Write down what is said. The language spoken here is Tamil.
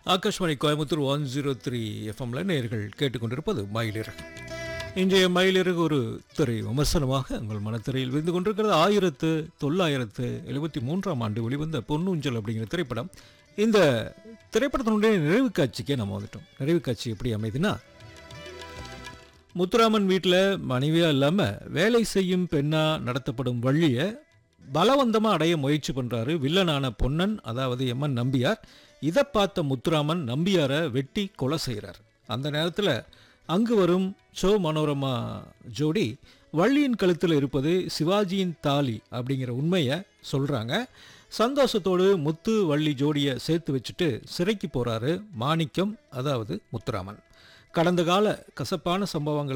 Akashvani Coimbatore one zero three எஃப்எம்ல நேர்கள் கேட்டுக்கொண்டிருப்பது மயிலிறகு இன்றைய மயிலிறகு ஒரு திரை விமர்சனமாக உங்கள் மனத்திரையில் விருந்து கொண்டிருக்கிறது ஆயிரத்து தொள்ளாயிரத்து எழுபத்தி மூன்றாம் ஆண்டு வெளிவந்த பொன்னூஞ்சல் அப்படிங்கிற திரைப்படம் இந்த திரைப்படத்தினுடைய நிறைவு காட்சிக்கே நம்ம வந்துட்டோம் நிறைவு காட்சி எப்படி அமைதுன்னா முத்துராமன் வீட்டில் மனைவியாக இல்லாமல் வேலை செய்யும் பெண்ணாக நடத்தப்படும் வள்ளியை பலவந்தமாக அடைய முயற்சி பண்ணுறாரு வில்லனான பொன்னன் அதாவது எம்என் நம்பியார் இதை பார்த்த முத்துராமன் நம்பியாரை வெட்டி கொலை செய்கிறார் அந்த நேரத்தில் அங்கு வரும் சோ மனோரமா ஜோடி வள்ளியின் கழுத்தில் இருப்பது சிவாஜியின் தாலி அப்படிங்கிற உண்மையை சொல்கிறாங்க சந்தோஷத்தோடு முத்து வள்ளி ஜோடியை சேர்த்து வச்சுட்டு சிறைக்கு போகிறாரு மாணிக்கம் அதாவது முத்துராமன் கடந்த கால கசப்பான சம்பவங்கள்